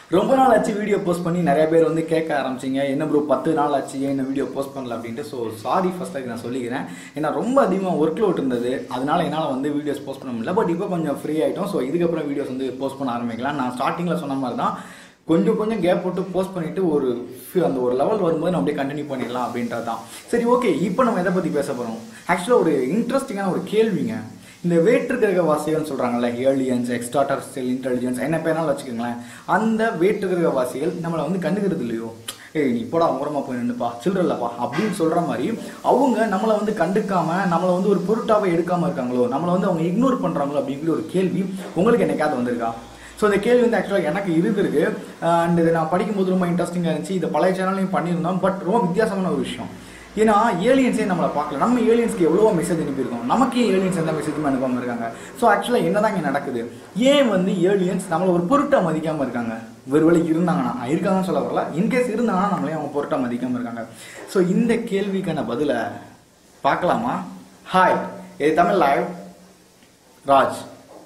ரொம்ப நாள் ஆச்சு வீடியோ போஸ்ட் பண்ணி நிறைய பேர் வந்து கேட்க ஆரம்பிச்சிங்க என்ன ப்ரோ பத்து நாள் ஆச்சு ஏன் இந்த வீடியோ போஸ்ட் பண்ணல அப்படின்ட்டு ஸோ சாரி ஃபர்ஸ்ட் நான் சொல்லிக்கிறேன் ஏன்னா ரொம்ப அதிகமாக ஒர்க் லோட் இருந்தது அதனால என்னால் வந்து வீடியோஸ் போஸ்ட் பண்ண முடியல பட் இப்போ கொஞ்சம் ஃப்ரீ ஆகிட்டோம் ஸோ இதுக்கப்புறம் வீடியோஸ் வந்து போஸ்ட் பண்ண ஆரம்பிக்கலாம் நான் ஸ்டார்டிங்கில் சொன்ன மாதிரி தான் கொஞ்சம் கொஞ்சம் கேப் போட்டு போஸ்ட் பண்ணிட்டு ஒரு few- அந்த ஒரு லெவல் வரும்போது நம்ம அப்படியே கண்டினியூ பண்ணிடலாம் அப்படின்றது தான் சரி ஓகே இப்போ நம்ம எதை பற்றி பேச போகிறோம் ஆக்சுவலாக ஒரு இன்ட்ரெஸ்டிங்கான ஒரு கேள்விங்க இந்த வேற்று கிரக வாசிகள்னு சொல்றாங்கல்ல ஏலியன்ஸ் எக்ஸ்ட்ராடர்ஸ்டல் இன்டெலிஜென்ஸ் என்ன பேனாலும் வச்சுக்கோங்களேன் அந்த வேற்று கிரக வாசிகள் நம்மளை வந்து கண்டுக்கிறது இல்லையோ ஏய் நீ போடா ஓரமா போய் நின்னுப்பா சில்லறலப்பா அப்படின்னு சொல்ற மாதிரி அவங்க நம்மளை வந்து கண்டுக்காம நம்மளை வந்து ஒரு பொருட்டாவே எடுக்காம இருக்காங்களோ நம்மளை வந்து அவங்க இக்னோர் பண்றாங்களோ அப்படிங்கிற ஒரு கேள்வி உங்களுக்கு என்னைக்காவது வந்திருக்கா ஸோ இந்த கேள்வி வந்து ஆக்சுவலாக எனக்கு இருந்திருக்கு அண்ட் இதை நான் படிக்கும்போது ரொம்ப இன்ட்ரெஸ்டிங்காக இருந்துச்சு இதை பழைய சேனல்லையும் பண்ணியிருந்தோம் பட் ரொம்ப வித்தியாசமான ஒரு விஷயம் ஏன்னா ஏலியன்ஸே நம்மளை பார்க்கல நம்ம ஏலியன்ஸ்க்கு எவ்வளோ மெசேஜ் அனுப்பியிருக்கோம் நமக்கே ஏலியன்ஸ் எந்த மெசேஜுமே அனுப்பாமல் இருக்காங்க ஸோ ஆக்சுவலாக என்னதான் இங்கே நடக்குது ஏன் வந்து ஏலியன்ஸ் நம்மளை ஒரு பொருட்டா மதிக்காமல் இருக்காங்க ஒருவேளை இருந்தாங்கன்னா ஆ, இருக்காங்கன்னு சொல்ல வரல இன்கேஸ் இருந்தாங்கன்னா நம்மளே அவங்க பொருட்டா மதிக்காமல் இருக்காங்க ஸோ இந்த கேள்விக்கான பதிலை பார்க்கலாமா ஹாய் இது Tamil live Raj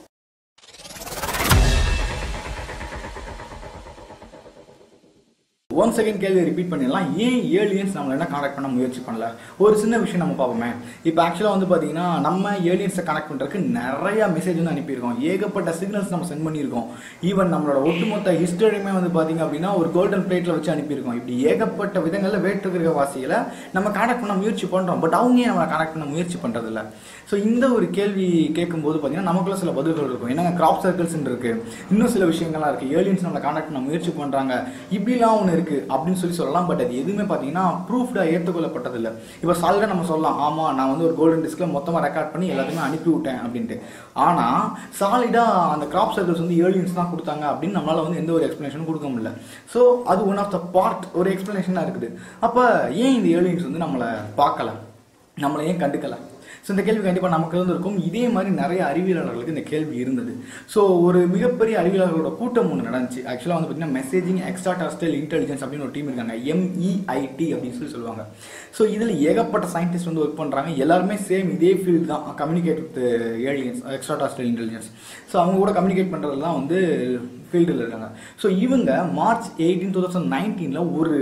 one second கேள்வி ரிப்பீட் பண்ணிடலாம் ஏன் ஏலியன்ஸ் நம்மள என்ன கனெக்ட் பண்ண முயற்சி பண்ணல ஒரு சின்ன விஷயம் நம்ம பார்ப்போமே இப்போ ஆக்சுவலாக வந்து பார்த்தீங்கன்னா நம்ம ஏலியன்ஸை கனெக்ட் பண்ணுறதுக்கு நிறைய மெசேஜ் வந்து அனுப்பியிருக்கோம் ஏகப்பட்ட சிக்னல்ஸ் நம்ம சென்ட் பண்ணியிருக்கோம் ஈவன் நம்மளோட ஒட்டுமொத்த ஹிஸ்டரியுமே வந்து பார்த்தீங்க அப்படின்னா ஒரு கோல்டன் பிளேட்டில் வச்சு அனுப்பியிருக்கோம் இப்படி ஏகப்பட்ட விதங்களில் வேற்றுக்கிற வாசிகளை நம்ம கனெக்ட் பண்ண முயற்சி பண்ணுறோம் பட் அவங்க ஏன் நம்மளை கனெக்ட் பண்ண முயற்சி பண்ணுறதில்ல ஸோ இந்த ஒரு கேள்வி கேட்கும்போது பார்த்தீங்கன்னா நமக்குள்ள சில பதில்கள் இருக்கும் என்னங்க கிராப் சர்க்கிள்ஸ் இருக்கு இன்னும் சில விஷயங்கள்லாம் இருக்கு ஏலியன்ஸ் நம்மளை கான்டாக்ட் பண்ண முயற்சி பண்றாங்க இப்படிலாம் ஒன்று இருக்கு அப்படின்னு சொல்லி சொல்லலாம் பட் அது எதுவுமே பார்த்தீங்கன்னா ப்ரூஃப்டா ஏற்றுக்கொள்ளப்பட்டதில்லை இப்போ சாலிடா நம்ம சொல்லலாம் ஆமா நான் வந்து ஒரு கோல்டன் டிஸ்க்ல மொத்தமாக ரெக்கார்ட் பண்ணி எல்லாத்தையுமே அனுப்பி விட்டேன் அப்படின்ட்டு ஆனா சாலிடா அந்த கிராப் சர்க்கிள்ஸ் வந்து ஏலியன்ஸ் தான் கொடுத்தாங்க அப்படின்னு நம்மளால வந்து எந்த ஒரு எக்ஸ்பிளனேஷனும் கொடுக்க முடியல ஸோ அது ஒன் ஆஃப் த பார்ட் ஒரு எக்ஸ்பிளனேஷனாக இருக்குது அப்போ ஏன் இந்த ஏலியன்ஸ் வந்து நம்மளை பார்க்கல நம்மளை ஏன் கண்டுக்கல ஸோ இந்த கேள்வி கண்டிப்பாக நமக்கு இருந்திருக்கும் இதே மாதிரி நிறைய அறிவியலாளர்களுக்கு இந்த கேள்வி இருந்தது ஸோ ஒரு மிகப்பெரிய அறிவியலாளர்களோட கூட்டம் ஒன்று நடந்துச்சு ஆக்சுவலாக வந்து பார்த்தீங்கன்னா மெசேஜிங் எக்ஸ்ட்ரா டர்ஸ்டல் இன்டெலிஜென்ஸ் அப்படின்னு ஒரு டீம் இருக்காங்க எம்இஐடி அப்படின்னு சொல்லி சொல்லுவாங்க ஸோ இதில் ஏகப்பட்ட சயின்டிஸ்ட் வந்து ஒர்க் பண்ணுறாங்க எல்லாருமே சேம் இதே ஃபீல்டு தான் communicate with aliens extraterrestrial intelligence so அவங்க கூட கம்யூனிகேட் பண்ணுறதுலாம் வந்து ஃபீல்டில் இருக்காங்க ஸோ இவங்க மார்ச் எயிட்டீன் டூ தௌசண்ட் நைன்டீனில் ஒரு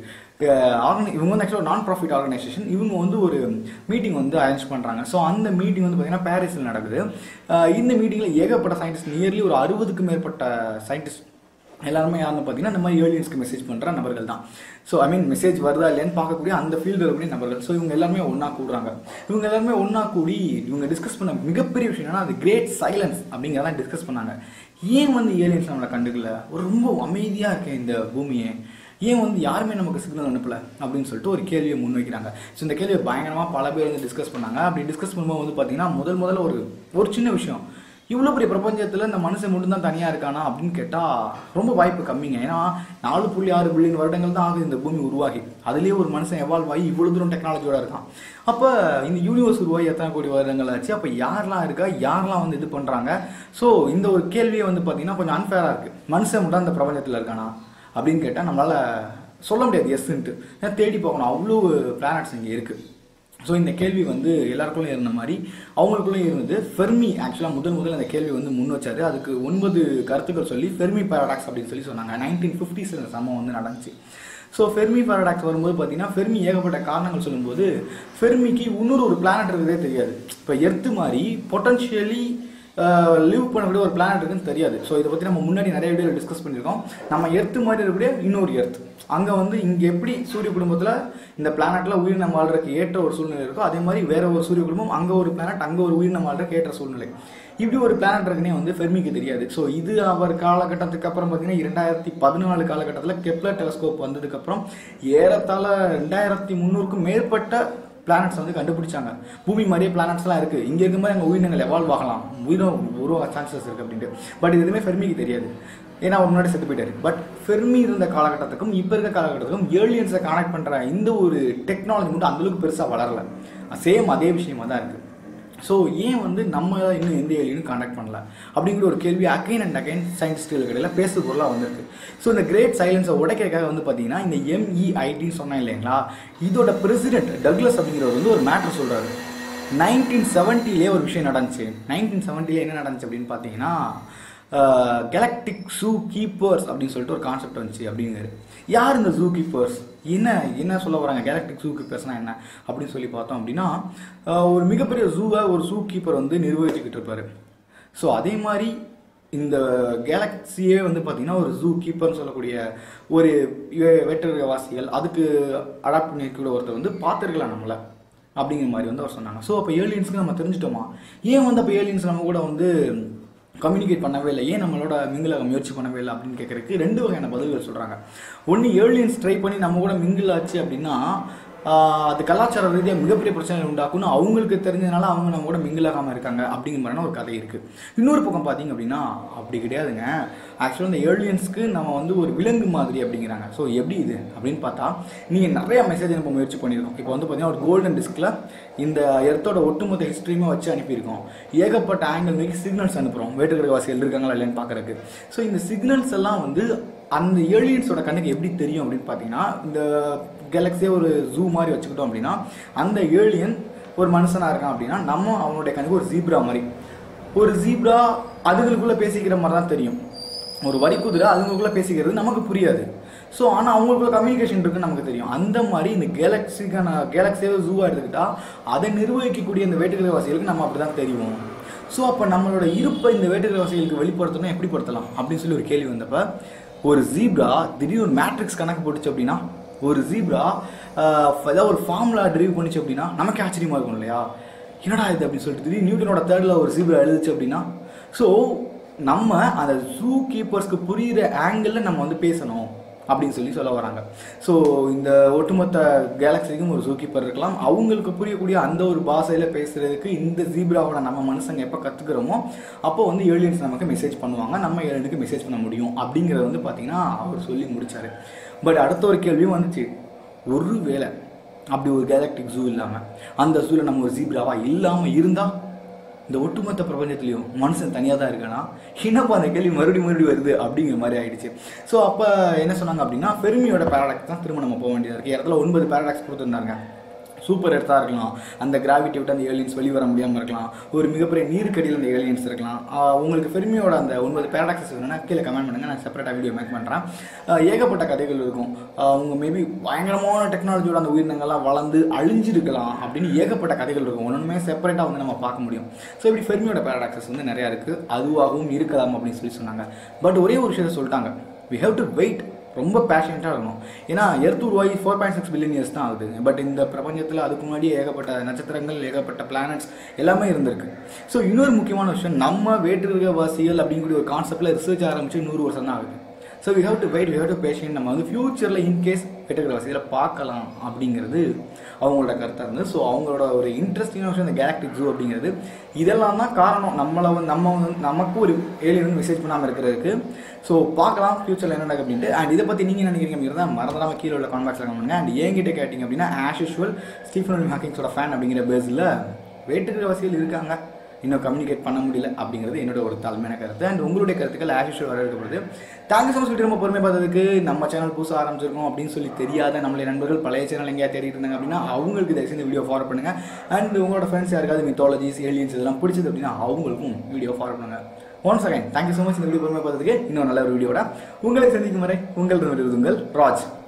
ஆர்கனை இவங்க வந்து ஆக்சுவலாக நான் ப்ராஃபிட் ஆர்கனைசேஷன் இவங்க வந்து ஒரு மீட்டிங் வந்து அரேஞ்ச் பண்ணுறாங்க ஸோ அந்த மீட்டிங் வந்து பார்த்தீங்கன்னா பாரிஸில் நடக்குது அஹ் இந்த மீட்டிங்கில் ஏகப்பட்ட சயின்டிஸ்ட் நியர்லி ஒரு அறுபதுக்கும் மேற்பட்ட சயின்டிஸ்ட் எல்லாருமே யாருன்னு பார்த்தீங்கன்னா இந்த மாதிரி ஏலியன்ஸ்க்கு மெசேஜ் பண்ணுற நபர்கள் தான் ஸோ ஐ மீன் மெசேஜ் வருதா இல்லையான்னு பார்க்கக்கூடிய அந்த ஃபீல்டு இருக்கக்கூடிய நபர்கள் ஸோ இவங்க எல்லாருமே ஒன்றா கூடுறாங்க இவங்க எல்லாருமே ஒன்றா கூடி இவங்க டிஸ்கஸ் பண்ண மிகப்பெரிய விஷயம் என்னன்னா அது கிரேட் சைலன்ஸ் அப்படிங்கிறத டிஸ்கஸ் பண்ணாங்க ஏன் வந்து ஏலியன்ஸ் நம்மளை கண்டுக்கல ஒரு ரொம்ப அமைதியாக இருக்கேன் இந்த பூமியை ஏன் வந்து யாருமே நமக்கு சிக்னல் அனுப்பல அப்படின்னு சொல்லிட்டு ஒரு கேள்வியை முன்வைக்கிறாங்க ஸோ இந்த கேள்வியை பயங்கரமாக பல பேர் வந்து டிஸ்கஸ் பண்ணாங்க அப்படி டிஸ்கஸ் பண்ணும்போது வந்து பார்த்தீங்கன்னா முதல் முதல்ல ஒரு ஒரு சின்ன விஷயம் இவ்வளோ பெரிய பிரபஞ்சத்தில் இந்த மனுஷன் மட்டும்தான் தனியாக இருக்கானா அப்படின்னு கேட்டால் ரொம்ப வாய்ப்பு கம்மிங்க ஏன்னா நாலு புள்ளி ஆறு பில்லியன் வருடங்கள் தான் ஆகுது இந்த பூமி உருவாகி அதுலேயே ஒரு மனுஷன் எவால்வ் ஆகி இவ்வளோ தூரம் டெக்னாலஜியோட இருக்கான் அப்போ இந்த யூனிவர்ஸ் உருவாகி எத்தனை கோடி வருடங்கள் ஆச்சு அப்போ யாரெல்லாம் இருக்கா யாரெல்லாம் வந்து இது பண்ணுறாங்க ஸோ இந்த ஒரு கேள்வியை வந்து பார்த்தீங்கன்னா கொஞ்சம் அன்ஃபேராக இருக்குது மனுஷன் மட்டும் அந்த பிரபஞ்சத்தில் இருக்கானா அப்படின்னு கேட்டால் நம்மளால் சொல்ல முடியாது எஸ்ன்ட்டு ஏன்னா தேடி பார்க்கணும் அவ்வளோ பிளானட்ஸ் இங்கே இருக்குது ஸோ இந்த கேள்வி வந்து எல்லாருக்குள்ளே இருந்த மாதிரி அவங்களுக்குள்ளே இருந்தது ஃபெர்மி ஆக்சுவலாக முதல் முதல்ல அந்த கேள்வி வந்து முன் வச்சாரு அதுக்கு ஒன்பது கருத்துக்கள் சொல்லி ஃபெர்மி பாராடாக்ஸ் அப்படின்னு சொல்லி சொன்னாங்க நைன்டீன் ஃபிஃப்டிஸில் இந்த சம்பவம் வந்து நடந்துச்சு ஸோ ஃபெர்மி பாராடாக்ஸ் வரும்போது பார்த்தீங்கன்னா ஃபெர்மி ஏகப்பட்ட காரணங்கள் சொல்லும்போது ஃபெர்மிக்கு இன்னொரு ஒரு பிளானட் இருக்கிறதே தெரியாது இப்போ எர்த்து மாதிரி பொட்டன்ஷியலி லிவ் பண்ணக்கூடிய ஒரு பிளானட் இருக்குன்னு தெரியாது ஸோ இதை பற்றி நம்ம முன்னாடி நிறைய வீடியோ டிஸ்கஸ் பண்ணியிருக்கோம் நம்ம எர்த்து மாதிரி இருக்கக்கூடிய இன்னொரு எர்த் அங்கே வந்து இங்கே எப்படி சூரிய குடும்பத்தில் இந்த பிளானட்ல உயிரினம் வாழ்றதுக்கு ஏற்ற ஒரு சூழ்நிலை இருக்கோ அதே மாதிரி வேற ஒரு சூரிய குடும்பம் அங்கே ஒரு பிளானட் அங்கே ஒரு உயிரினம் வாழ்றதுக்கு ஏற்ற சூழ்நிலை இப்படி ஒரு பிளானட் இருக்குன்னே வந்து ஃபெர்மிக்கு தெரியாது ஸோ இது அவர் காலகட்டத்துக்கு அப்புறம் பார்த்தீங்கன்னா இரண்டாயிரத்தி பதினாலு காலகட்டத்தில் கெப்லர் டெலஸ்கோப் வந்ததுக்கப்புறம் ஏறத்தாழ ரெண்டாயிரத்தி முந்நூறுக்கும் மேற்பட்ட பிளானட்ஸ் வந்து கண்டுபிடிச்சாங்க பூமி மாதிரியே பிளானட்ஸ்லாம் இருக்கு இங்க இருக்க மாதிரி அங்கே உயிரினங்கள் எவால்வ் ஆகலாம் உயிரும் உருவாக சான்சஸ் இருக்கு அப்படின்ட்டு பட் இது எதுவுமே ஃபெர்மிக்கு தெரியாது ஏன்னா அவர் முன்னாடி செத்து போயிட்டாரு பட் ஃபெர்மி இருந்த காலகட்டத்துக்கும் இப்போ இருக்க காலகட்டத்துக்கும் ஏலியன்ஸை கனெக்ட் பண்ற இந்த ஒரு டெக்னாலஜி மட்டும் அந்த அளவுக்கு பெருசா வளரல சேம் அதே விஷயமா தான் இருக்கு ஸோ ஏன் வந்து நம்ம இன்னும் எந்த ஏலியனும் கான்டாக்ட் பண்ணல அப்படிங்கிற ஒரு கேள்வி அகைன் அண்ட் அகைன் சயின்டிஸ்டுகள் இடையில பேசு பொருளாக வந்திருக்கு ஸோ இந்த கிரேட் சைலன்ஸை உடைக்கிறதுக்காக வந்து பார்த்தீங்கன்னா இந்த எம்இஐடின்னு சொன்னேன் இல்லைங்களா இதோட பிரசிடென்ட் டக்ளஸ் அப்படிங்கிறவர் வந்து ஒரு மேட்ரு சொல்றாரு நைன்டீன் செவன்ட்டிலே ஒரு விஷயம் நடந்துச்சு நைன்டீன் செவன்ட்டில என்ன நடந்துச்சு அப்படின்னு பார்த்தீங்கன்னா கெலக்டிக் ஷூ கீப்பர்ஸ் அப்படின்னு சொல்லிட்டு ஒரு கான்செப்ட் வந்துச்சு அப்படிங்கிறாரு யார் இந்த ஜூ கீப்பர்ஸ் என்ன என்ன சொல்ல வராங்க கேலக்டிக் ஷூ கீப்பர்ஸ்னா என்ன அப்படின்னு சொல்லி பார்த்தோம் அப்படின்னா ஆஹ் ஒரு மிகப்பெரிய ஜூவை ஒரு ஷூ கீப்பர் வந்து நிர்வகிச்சுக்கிட்டு இருப்பாரு ஸோ அதே மாதிரி இந்த கேலக்சியே வந்து பார்த்தீங்கன்னா ஒரு ஜூ கீப்பர்னு சொல்லக்கூடிய ஒரு வே- வேட்டரவாசிகள் அதுக்கு அடாப்ட் பண்ணிக்கூடிய ஒருத்தர் வந்து பார்த்துருக்கலாம் நம்மள அப்படிங்கிற மாதிரி வந்து அவர் சொன்னாங்க ஸோ அப்போ ஏலியன்ஸ்க்கு நம்ம தெரிஞ்சிட்டோமா ஏன் வந்து அப்போ ஏலியன்ஸ் நம்ம கூட வந்து கம்யூனிகேட் பண்ணவே இல்லை ஏன் நம்மளோட மிங்கிளாக முயற்சி பண்ணவே இல்லை அப்படின்னு கேட்கறதுக்கு ரெண்டு வகையான பதில்கள் சொல்கிறாங்க ஒன்று ஏலியன்ஸ் ட்ரை பண்ணி நம்ம கூட மிங்கிள் ஆச்சு அப்படின்னா ஆஹ் அது கலாச்சார ரீதியாக மிகப்பெரிய பிரச்சனை உண்டாக்கும்னு அவங்களுக்கு தெரிஞ்சதுனால அவங்க நம்ம கூட மிங்கிள் ஆகாமல் இருக்காங்க அப்படிங்கிற மாதிரியான ஒரு கதை இருக்குது இன்னொரு பக்கம் பார்த்தீங்க அப்படின்னா அப்படி கிடையாதுங்க ஆக்சுவலாக இந்த ஏலியன்ஸ்க்கு நம்ம வந்து ஒரு விலங்கு மாதிரி அப்படிங்கிறாங்க ஸோ எப்படி இது அப்படின்னு பார்த்தா நீங்கள் நிறைய மெசேஜ் அனுப்ப முயற்சி பண்ணியிருக்கோம் இப்போ வந்து பார்த்தீங்கன்னா ஒரு கோல்டன் டிஸ்கில் இந்த எர்த்தோட ஒட்டுமொத்த ஹிஸ்ட்ரியுமே வச்சு அனுப்பியிருக்கோம் ஏகப்பட்ட ஆங்கிள் நோக்கி சிக்னல்ஸ் அனுப்புகிறோம் வேட்டுக்கிழவாசிகள் இருக்காங்களா இல்லைன்னு பார்க்கறதுக்கு ஸோ இந்த சிக்னல்ஸ் எல்லாம் வந்து அந்த ஏலியன்ஸோட கண்ணுக்கு எப்படி தெரியும் அப்படின்னு பார்த்தீங்கன்னா இந்த கேலக்ஸியே ஒரு ஜூ மாதிரி வச்சுக்கிட்டோம் அப்படின்னா அந்த ஏலியன் ஒரு மனுஷனாக இருக்கான் அப்படின்னா நம்ம அவனுடைய கண்ணுக்கு ஒரு ஜீப்ரா மாதிரி ஒரு ஜீப்ரா அதுகளுக்குள்ளே பேசிக்கிற மாதிரி தான் தெரியும் ஒரு வரி குதிரை அதுங்களுக்குள்ள பேசிக்கிறது நமக்கு புரியாது ஸோ ஆனால் அவங்களுக்குள்ள கம்யூனிகேஷன் இருக்குன்னு நமக்கு தெரியும் அந்த மாதிரி இந்த கேலக்ஸிக்கான கேலக்ஸியாவே ஜூவாக எடுத்துக்கிட்டா அதை நிர்வகிக்கக்கூடிய இந்த வேட்டுக்கிழவாசிகளுக்கு நம்ம அப்படி தான் தெரியும் ஸோ அப்போ நம்மளோட இருப்பை இந்த வேட்டுக்கிழவாசிகளுக்கு வெளிப்படுத்தணும் எப்படி படுத்தலாம் அப்படின்னு சொல்லி ஒரு கேள்வி வந்தப்ப ஒரு ஜீப்ரா திடீர்னு ஒரு மேட்ரிக்ஸ் கணக்கு போட்டுச்சு அப்படின்னா ஒரு ஜீப்ரா ஏதாவது ஒரு ஃபார்முலா ட்ரைவ் பண்ணிச்சு அப்படின்னா நமக்கு ஆச்சரியமா இருக்கும் இல்லையா என்னடா இது அப்படின்னு சொல்லிட்டு திடீர்னு நியூட்டனோட தேர்டில் ஒரு ஜீப்ரா எழுதுச்சு அப்படின்னா ஸோ நம்ம அந்த ஜூ கீப்பர்ஸ்க்கு புரியுற ஆங்கிளில் நம்ம வந்து பேசணும் அப்படின்னு சொல்லி சொல்ல வராங்க ஸோ இந்த ஒட்டுமொத்த கேலக்சிக்கும் ஒரு ஜூ கீப்பர் இருக்கலாம் அவங்களுக்கு புரியக்கூடிய அந்த ஒரு பாஷையில் பேசுறதுக்கு இந்த ஜீப்ராவோட நம்ம மனுஷங்க எப்போ கற்றுக்கிறோமோ அப்போ வந்து ஏலியன்ஸ் நமக்கு மெசேஜ் பண்ணுவாங்க நம்ம ஏலியனுக்கு மெசேஜ் பண்ண முடியும் அப்படிங்கிறத வந்து பார்த்தீங்கன்னா அவர் சொல்லி முடிச்சாரு பட் அடுத்த ஒரு கேள்வியும் வந்துச்சு ஒரு வேளை அப்படி ஒரு கேலக்டிக் ஜூ இல்லாமல் அந்த ஜூவில் நம்ம ஒரு ஜீப்ராவா இல்லாமல் இருந்தால் இந்த ஒட்டுமொத்த பிரபஞ்சத்துலேயும் மனுஷன் தனியாக தான் இருக்கானா என்னப்பா அந்த கேள்வி மறுபடியும் மறுபடியும் வருது அப்படிங்கிற மாதிரி ஆயிடுச்சு ஸோ அப்போ என்ன சொன்னாங்க அப்படின்னா ஃபெர்மியோட பேரடாக்ஸ் தான் திரும்ப நம்ம போக வேண்டியதாக இருக்குது இடத்துல ஒன்பது பேரடாக்ஸ் கொடுத்துருந்தாங்க சூப்பர் எர்த்தாக இருக்கலாம் அந்த கிராவிட்டி விட்டு அந்த ஏலியன்ஸ் வெளியே வர முடியாமல் இருக்கலாம் ஒரு மிகப்பெரிய நீருக்கடியில் அந்த ஏலியன்ஸ் இருக்கலாம் ஆஹ் உங்களுக்கு ஃபெர்மியோட அந்த ஒன்பது பேரடாக்ஸஸ் வேணும்னா கீழே கமெண்ட் பண்ணுங்க நான் செப்பரேட்டாக வீடியோ மேக் பண்ணுறேன் ஏகப்பட்ட கதைகள் இருக்கும் ஆஹ் உங்க மேபி பயங்கரமான டெக்னாலஜியோட அந்த உயிரினங்கள்லாம் வளர்ந்து அழிஞ்சிருக்கலாம் அப்படின்னு ஏகப்பட்ட கதைகள் இருக்கும் ஒன்றுமே செப்பரேட்டாக வந்து நம்ம பார்க்க முடியும் ஸோ இப்படி ஃபெர்மியோட பேரடாக்ஸஸ் வந்து நிறையா இருக்குது அதுவாகவும் இருக்கலாம் அப்படின்னு சொல்லி சொன்னாங்க பட் ஒரே ஒரு விஷயத்தை சொல்லிட்டாங்க வி ஹேவ் டு வெயிட் ரொம்ப பேஷனட்டாக இருக்கணும் ஏன்னா எர்த் உருவாகி four point six billion years தான் ஆகுது பட் இந்த பிரபஞ்சத்தில் அதுக்கு முன்னாடி ஏகப்பட்ட நட்சத்திரங்கள் ஏகப்பட்ட பிளானட்ஸ் எல்லாமே இருந்திருக்கு ஸோ இன்னொரு முக்கியமான விஷயம் நம்ம வேற்றுகிரகவாசிகள் அப்படிங்கிற ஒரு கான்செப்டில் ரிசர்ச் ஆரம்பிச்சு நூறு வருஷம் தான் ஆகுது so we have to wait we have to patience நம்ம வந்து ஃபியூச்சரில் இன்கேஸ் வேற்றுகிரகவாசிகளை பார்க்கலாம் அப்படிங்கிறது அவங்களோட கருத்தாக இருந்தது ஸோ அவங்களோட ஒரு இன்ட்ரெஸ்டிங்கான விஷயம் இந்த கேலக்டிக் ஜூ அப்படிங்கிறது இதெல்லாம் தான் காரணம் நம்மளை வந்து நம்ம வந்து நமக்கு ஒரு ஏலியன் மெசேஜ் பண்ணாமல் இருக்கிறதுக்கு ஸோ பார்க்கலாம் ஃபியூச்சரில் என்ன நடக்கும் அப்படின்ட்டு அண்ட் இதை பற்றி நீங்கள் நினைக்கிறீங்க அப்படிங்கிறத மறந்துடாம கீழே உள்ள கான்பாக்ஸில் பண்ணுங்க அண்ட் என்கிட்ட கேட்டிங்க அப்படின்னா ஆஸ் யூஷுவல் ஸ்டீஃபன் ஹாக்கிங்ஸோட ஃபேன் அப்படிங்கிற பேஸில் வேட்டுக்கிற இருக்காங்க இன்னும் கம்யூனிகேட் பண்ண முடியல அப்படிங்கிறது என்னோட ஒரு தாழ்மையான கருத்து அண்ட் உங்களுடைய கருத்துக்கள் ஆஸ் யூஷுவல் வரவேற்கப்படுது தேங்க்யூ ஸோ மச் சொல்லிட்டு ரொம்ப பொறுமை பார்த்ததுக்கு நம்ம சேனல் புதுசாக ஆரம்பிச்சிருக்கோம் அப்படின்னு சொல்லி தெரியாத நம்மளுடைய நண்பர்கள் பழைய சேனல் எங்கேயா தேடிட்டு இருந்தாங்க அப்படின்னா அவங்களுக்கு தயவு செஞ்சு வீடியோ ஃபார்வர்ட் பண்ணுங்க அண்ட் உங்களோட ஃப்ரெண்ட்ஸ் யாருக்காவது மித்தாலஜிஸ் ஏலியன்ஸ் இதெல்லாம் பிடிச்சது அப்படின்னா அவங்களுக்கும் வீடியோ ஃபார்வர்ட் பண்ணுங்க once again thank you so much இந்த வீடியோ பொறுமை பார்த்ததுக்கு இன்னும் நல்ல ஒரு வீடியோட உங்களை சந்திக்கும் வரை உங்கள் உங்கள் ராஜ்